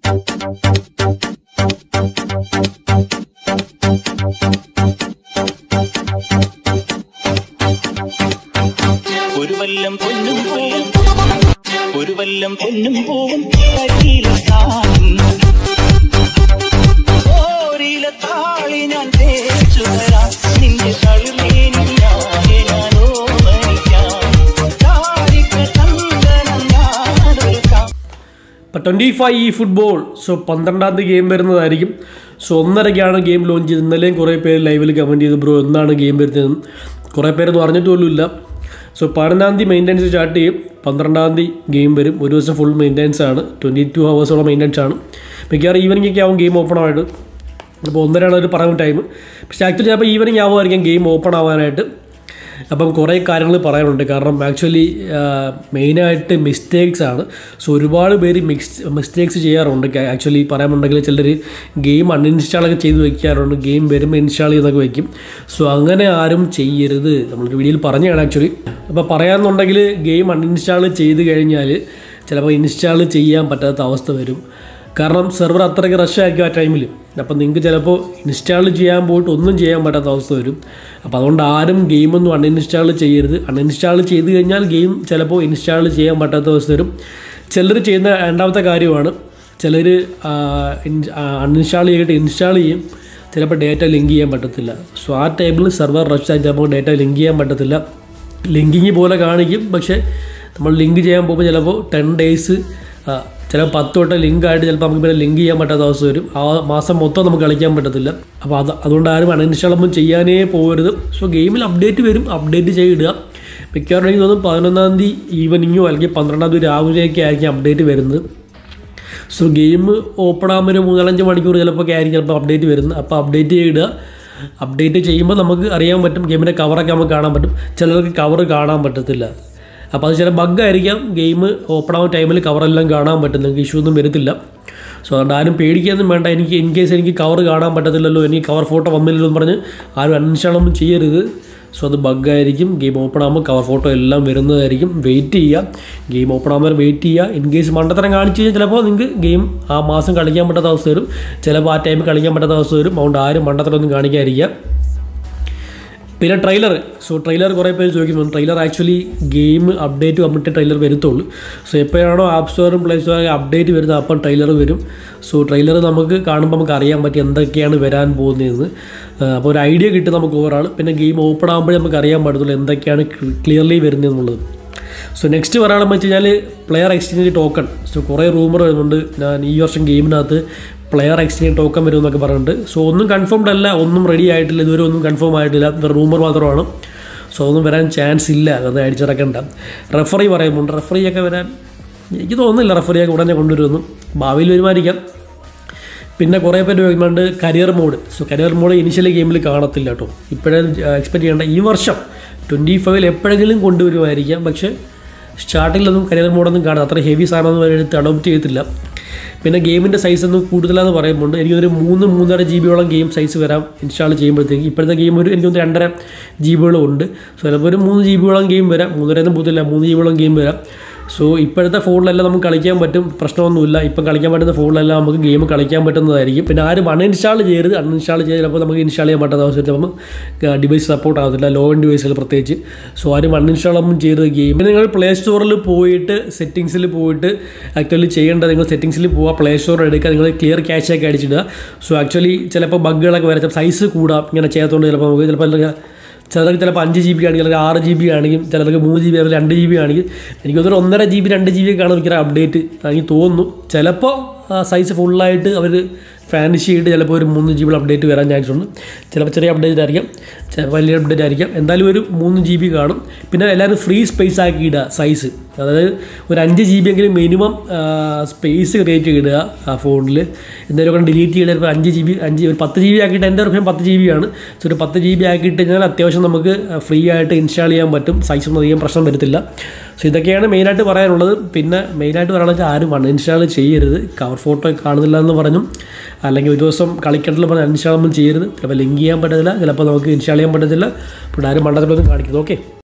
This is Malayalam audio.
ഒരു വല്ലം പൊന്നും പൂവും ഒരു വല്ലം പൊന്നും പൂവും കരിയിലെത്താൻ ഓരില താളി ഞാൻ തേച്ചു തരാം നിന്റെ കളിമേനി ഞാനെ ഞാനോ മരിക്കാം താരിക്ക ചന്ദനം ഞാനൊരുക്കാം ഇപ്പോൾ ട്വൻറ്റി ഫൈവ് ഈ ഫുട്ബോൾ സോ പന്ത്രണ്ടാം തീയതി ഗെയിം വരുന്നതായിരിക്കും സോ ഒന്നരയ്ക്കാണ് ഗെയിം ലോഞ്ച് ചെയ്തത് ഇന്നലെയും കുറേ പേര് ലൈവിൽ കമൻറ്റ് ചെയ്തു ബ്രോ എന്നാണ് ഗെയിം വരുന്നതെന്ന് കുറേ പേരൊന്നും അറിഞ്ഞിട്ട് പോലും ഇല്ല സോ പതിനൊന്നാം തീയതി മെയിൻ്റനൻസ് സ്റ്റാർട്ട് ചെയ്യും പന്ത്രണ്ടാം തീയതി ഗെയിം വരും ഒരു ദിവസം ഫുൾ മെയിൻ്റനൻസ് ആണ് ട്വൻറ്റി ടു ഹവേഴ്സോളം മെയിൻ്റനൻസ് ആണ് മിക്കവാറും ഈവനിങ് ഒക്കെ ആവും ഗെയിം ഓപ്പൺ ആയിട്ട് അപ്പോൾ ഒന്നരയാണ് ഒരു പറയുന്ന ടൈം പക്ഷേ ആക്ച്വലി ചിലപ്പോൾ ഈവനിങ് ആവുമായിരിക്കും ഗെയിം ഓപ്പൺ ആവാനായിട്ട് അപ്പം കുറേ കാര്യങ്ങൾ പറയാനുണ്ട് കാരണം ആക്ച്വലി മെയിനായിട്ട് മിസ്റ്റേക്സ് ആണ് സോ ഒരുപാട് പേര് മിക്സ് മിസ്റ്റേക്സ് ചെയ്യാറുണ്ട് ആക്ച്വലി പറയാനുണ്ടെങ്കിൽ ചിലർ ഗെയിം അൺഇൻസ്റ്റാളൊക്കെ ചെയ്ത് വെക്കാറുണ്ട് ഗെയിം വരുമ്പോൾ ഇൻസ്റ്റാൾ ചെയ്തൊക്കെ വെക്കും സോ അങ്ങനെ ആരും ചെയ്യരുത് നമ്മളൊരു വീഡിയോയിൽ പറഞ്ഞതാണ് ആക്ച്വലി അപ്പോൾ പറയാമെന്നുണ്ടെങ്കിൽ ഗെയിം അൺഇൻസ്റ്റാൾ ചെയ്ത് കഴിഞ്ഞാൽ ചിലപ്പോൾ ഇൻസ്റ്റാൾ ചെയ്യാൻ പറ്റാത്ത അവസ്ഥ വരും കാരണം സെർവർ അത്രയ്ക്ക് റഷ് ആയിരിക്കും ആ ടൈമിൽ അപ്പം നിങ്ങൾക്ക് ചിലപ്പോൾ ഇൻസ്റ്റാൾ ചെയ്യാൻ പോയിട്ട് ഒന്നും ചെയ്യാൻ പറ്റാത്ത അവസ്ഥ വരും അപ്പോൾ അതുകൊണ്ട് ആരും ഗെയിമൊന്നും അൺഇൻസ്റ്റാൾ ചെയ്യരുത് അൺഇൻസ്റ്റാൾ ചെയ്ത് കഴിഞ്ഞാൽ ഗെയിം ചിലപ്പോൾ ഇൻസ്റ്റാൾ ചെയ്യാൻ പറ്റാത്ത അവസ്ഥ വരും ചിലർ ചെയ്യുന്ന രണ്ടാമത്തെ കാര്യമാണ് ചിലർ അൺഇൻസ്റ്റാൾ ചെയ്തിട്ട് ഇൻസ്റ്റാൾ ചെയ്യും ചിലപ്പോൾ ഡേറ്റ ലിങ്ക് ചെയ്യാൻ പറ്റത്തില്ല സോ ആ ടൈമിൽ സെർവർ റഷ് ആയി ചിലപ്പോൾ ഡേറ്റ ലിങ്ക് ചെയ്യാൻ പറ്റത്തില്ല ലിങ്കിങ് പോലെ കാണിക്കും പക്ഷേ നമ്മൾ ലിങ്ക് ചെയ്യാൻ പോകുമ്പോൾ ചിലപ്പോൾ ടെൻ ഡേയ്സ് ചിലപ്പോൾ പത്ത് തൊട്ട് ലിങ്ക് ആയിട്ട് ചിലപ്പോൾ നമുക്ക് പിന്നെ ലിങ്ക് ചെയ്യാൻ പറ്റാത്ത അവസ്ഥ വരും ആ മാസം മൊത്തം നമുക്ക് കളിക്കാൻ പറ്റത്തില്ല അപ്പോൾ അത് അതുകൊണ്ട് ആരും അൺഇൻസ്റ്റാൾ ഒന്നും ചെയ്യാനേ പോകരുത് സോ ഗെയിമിൽ അപ്ഡേറ്റ് വരും അപ്ഡേറ്റ് ചെയ്തിടുക മിക്കവാറും എനിക്ക് തോന്നുന്നു പതിനൊന്നാം തീയതി ഈവനിങ്ങോ അല്ലെങ്കിൽ പന്ത്രണ്ടാം തീയതി രാവിലെയൊക്കെ ആയിരിക്കും അപ്ഡേറ്റ് വരുന്നത് സോ ഗെയിം ഓപ്പൺ ആകുമ്പോൾ ഒരു മൂന്നാലഞ്ച് മണിക്കൂർ ചിലപ്പോൾ ആയിരിക്കും ചിലപ്പോൾ അപ്ഡേറ്റ് വരുന്നത് അപ്പോൾ അപ്ഡേറ്റ് ചെയ്തിടുക അപ്ഡേറ്റ് ചെയ്യുമ്പോൾ നമുക്ക് അറിയാൻ പറ്റും ഗെയിമിൻ്റെ കവറൊക്കെ നമുക്ക് കാണാൻ പറ്റും ചിലർക്ക് കവർ കാണാൻ പറ്റത്തില്ല അപ്പോൾ അത് ചില ബഗ്ഗായിരിക്കാം ഗെയിം ഓപ്പൺ ആവുന്ന ടൈമിൽ കവറെല്ലാം കാണാൻ പറ്റും നിങ്ങൾക്ക് ഇഷ്യൂ ഒന്നും വരത്തില്ല സോ അതുകൊണ്ട് ആരും പേടിക്കാനൊന്നും വേണ്ട എനിക്ക് ഇൻ കേസ് എനിക്ക് കവർ കാണാൻ പറ്റത്തില്ലല്ലോ എനിക്ക് കവർ ഫോട്ടോ വന്നില്ലല്ലോ എന്ന് പറഞ്ഞ് ആരും അൺഇൻസ്റ്റാൾ ഒന്നും ചെയ്യരുത് സോ അത് ബഗ്ഗായിരിക്കും ഗെയിം ഓപ്പൺ ആകുമ്പോൾ കവർ ഫോട്ടോ എല്ലാം വരുന്നതായിരിക്കും വെയിറ്റ് ചെയ്യുക ഗെയിം ഓപ്പൺ ആകുമ്പോൾ വെയിറ്റ് ചെയ്യുക ഇൻ കേസ് മണ്ടത്തരം കാണിച്ചു കഴിഞ്ഞാൽ ചിലപ്പോൾ നിങ്ങൾക്ക് ഗെയിം ആ മാസം കളിക്കാൻ പറ്റാത്ത അവസ്ഥ വരും ചിലപ്പോൾ ആ ടൈമിൽ കളിക്കാൻ പറ്റാത്ത അവസ്ഥ വരും അതുകൊണ്ട് ആരും മണ്ടത്തരം ഒന്നും കാണിക്കാതിരിക്കുക പിന്നെ ട്രെയിലർ സോ ട്രെയിലർ കുറേ പേര് ചോദിക്കുന്നുണ്ട് ട്രെയിലർ ആക്ച്വലി ഗെയിം അപ്ഡേറ്റ് വന്നിട്ട് ട്രെയിലർ വരത്തുള്ളൂ സോ എപ്പോഴാണോ ആപ്പ് സ്റ്റോറും പ്ലേ സ്റ്റോറും അപ്ഡേറ്റ് വരുന്നത് അപ്പം ട്രെയിലർ വരും സോ ട്രെയിലർ നമുക്ക് കാണുമ്പോൾ നമുക്ക് അറിയാൻ പറ്റും എന്തൊക്കെയാണ് വരാൻ പോകുന്നതെന്ന് അപ്പോൾ ഒരു ഐഡിയ കിട്ടും നമുക്ക് ഓവറാൾ പിന്നെ ഗെയിം ഓപ്പൺ ആകുമ്പോഴേ നമുക്ക് അറിയാൻ പറ്റത്തുള്ളൂ എന്തൊക്കെയാണ് ക്ലിയർലി വരുന്നതെന്നുള്ളത് സോ നെക്സ്റ്റ് പറയാണെന്ന് വെച്ച് കഴിഞ്ഞാൽ പ്ലെയർ എക്സ്ചേഞ്ച് ടോക്കൺ സോ കുറേ റൂമർ വരുന്നുണ്ട് ഞാൻ ഈ വർഷം ഗെയിമിനകത്ത് പ്ലെയർ എക്സ്ചേഞ്ച് ടോക്കൺ വരും എന്നൊക്കെ പറഞ്ഞിട്ടുണ്ട് സോ ഒന്നും കൺഫേംഡ് അല്ല ഒന്നും റെഡി ആയിട്ടില്ല ഇതുവരെ ഒന്നും കൺഫേം ആയിട്ടില്ല റൂമർ മാത്രമാണ് സോ ഒന്നും വരാൻ ചാൻസ് ഇല്ല അത് അടിച്ചിറക്കണ്ട റെഫറി പറയുന്നുണ്ട് റെഫറിയൊക്കെ വരാൻ എനിക്ക് തോന്നുന്നില്ല റെഫറിയൊക്കെ ഉടനെ കൊണ്ടുവരുമെന്ന് ഭാവിയിൽ വരുമായിരിക്കാം പിന്നെ കുറേ പേര് ചോദിക്കുന്നുണ്ട് career mode so career mode initially ഗെയിമിൽ കാണത്തില്ല കേട്ടോ ഇപ്പോഴേ എക്സ്പെക്ട് ചെയ്യേണ്ട ഈ വർഷം ട്വൻറ്റി ഫൈവിൽ എപ്പോഴെങ്കിലും കൊണ്ടുവരുമായിരിക്കാം പക്ഷേ സ്റ്റാർട്ടിങ്ങിലൊന്നും കരിയർ മോഡൊന്നും കാണാം അത്ര ഹെവി സാധനമൊന്നും എടുത്ത് അഡോപ്റ്റ് ചെയ്തിട്ടില്ല പിന്നെ ഗെയിമിൻ്റെ സൈസ് ഒന്നും കൂടുതലാന്ന് പറയുന്നുണ്ട് എനിക്കൊരു മൂന്ന് മൂന്നര ജി ബിയോളം ഗെയിം സൈസ് വരാം ഇൻസ്റ്റാൾ ചെയ്യുമ്പോഴത്തേക്ക് ഇപ്പോഴത്തെ ഗെയിം ഒരു എനിക്ക് തോന്നുന്നു രണ്ടര ജി ബിയോളം ഉണ്ട് സോ ചിലപ്പോൾ ഒരു മൂന്ന് ജി ബിയോളം ഗെയിം വരാം മൂന്നരയൊന്നും പോകത്തില്ല മൂന്ന് ജി ബിയോളം ഗെയിം വരാം സോ ഇപ്പോഴത്തെ ഫോണിലെല്ലാം നമുക്ക് കളിക്കാൻ പറ്റും പ്രശ്നമൊന്നുമില്ല ഇപ്പം കളിക്കാൻ പറ്റുന്ന ഫോണിലെല്ലാം നമുക്ക് ഗെയിം കളിക്കാൻ പറ്റുന്നതായിരിക്കും പിന്നെ ആരും അൺഇൻസ്റ്റാൾ ചെയ്യരുത് അൺഇൻസ്റ്റാൾ ചെയ്ത് ചിലപ്പോൾ നമുക്ക് ഇൻസ്റ്റാൾ ചെയ്യാൻ പറ്റാത്ത അവസരത്തിൽ ചിലപ്പം ഡിവൈസ് സപ്പോർട്ട് ആകത്തില്ല ലോ എൻഡ് ഡിവൈസുകൾ പ്രത്യേകിച്ച് സോ ആരും അൺഇൻസ്റ്റാൾ ഒന്നും ചെയ്യരുത് ഗെയിം നിങ്ങൾ പ്ലേ സ്റ്റോറിൽ പോയിട്ട് സെറ്റിങ്സിൽ പോയിട്ട് ആക്ച്വലി ചെയ്യേണ്ടത് നിങ്ങൾ സെറ്റിങ്സിൽ പോവുക പ്ലേ സ്റ്റോർ എടുക്കുക നിങ്ങൾ ക്ലിയർ ക്യാഷ് ഒക്കെ അടിച്ചിടുക സോ ആക്ച്വലി ചിലപ്പോൾ ബഗ്ഗുകളൊക്കെ വരാം സൈസ് കൂടാം ഇങ്ങനെ ചെയ്യാത്തതുകൊണ്ട് ചിലപ്പോൾ നമുക്ക് ചിലപ്പോൾ ചിലർക്ക് ചിലപ്പോൾ അഞ്ച് ജി ബി ആണെങ്കിൽ ചിലർക്ക് ആറ് ജി ബി ആണെങ്കിൽ ചിലർക്ക് മൂന്ന് ജി ബി അല്ലെങ്കിൽ രണ്ട് ജി ബി ആണെങ്കിൽ എനിക്ക് തോന്നുന്നു ഒന്നര ജി ബി രണ്ട് ജി ബി ഒക്കെ ആണ് എനിക്ക് അപ്ഡേറ്റ് എനിക്ക് തോന്നുന്നു ചിലപ്പോൾ സൈസ് ഫുള്ളായിട്ട് അവർ ഫാൻസി ആയിട്ട് ചിലപ്പോൾ ഒരു മൂന്ന് ജി ബി അപ്ഡേറ്റ് വരാൻ ചാൻസ് ഉണ്ട് ചിലപ്പോൾ ചെറിയ അപ്ഡേറ്റ് ആയിരിക്കാം ചിലപ്പോൾ വലിയ അപ്ഡേറ്റ് ആയിരിക്കാം എന്തായാലും ഒരു മൂന്ന് ജി ബി കാണും പിന്നെ എല്ലാവരും ഫ്രീ സ്പേസ് ആക്കി ഇടുക സൈസ് അതായത് ഒരു അഞ്ച് ജി ബി എങ്കിലും മിനിമം സ്പേസ് ക്രിയേറ്റ് ഇടുക ആ ഫോണിൽ എന്തെങ്കിലും ഡിലീറ്റ് ചെയ്ത് ചിലപ്പോൾ അഞ്ച് ജി ബി അഞ്ച് ഒരു പത്ത് ജി ബി ആക്കിയിട്ട് എൻ്റെ ഉറപ്പിയും പത്ത് ജി ബി ആണ് സോ ഒരു പത്ത് ജി ബി ആക്കിയിട്ട് കഴിഞ്ഞാൽ അത്യാവശ്യം നമുക്ക് ഫ്രീ ആയിട്ട് ഇൻസ്റ്റാൾ ചെയ്യാൻ പറ്റും സൈസ് ഒന്നും അധികം പ്രശ്നം വരത്തില്ല സോ ഇതൊക്കെയാണ് മെയിനായിട്ട് പറയാനുള്ളത് പിന്നെ മെയിനായിട്ട് പറയാനുള്ള വെച്ചാൽ ആരും അൺഇൻസ്റ്റാൾ ചെയ്യരുത് കവർ ഫോട്ടോ കാണുന്നില്ല എന്ന് പറഞ്ഞു അല്ലെങ്കിൽ ഒരു ദിവസം കളിക്കട്ടിൽ പറഞ്ഞ് അൺഇൻസ്റ്റാൾ ഒന്നും ചെയ്യരുത് ചിലപ്പോൾ ലിങ്ക് ചെയ്യാൻ പറ്റത്തില്ല ചിലപ്പോൾ നമുക്ക് ഇൻസ്റ്റാൾ ചെയ്യാൻ പറ്റത്തില്ല അപ്പോൾ ആരും മണ്ടത്തിലൊന്നും കാണിക്കുന്നത് ഓക്കെ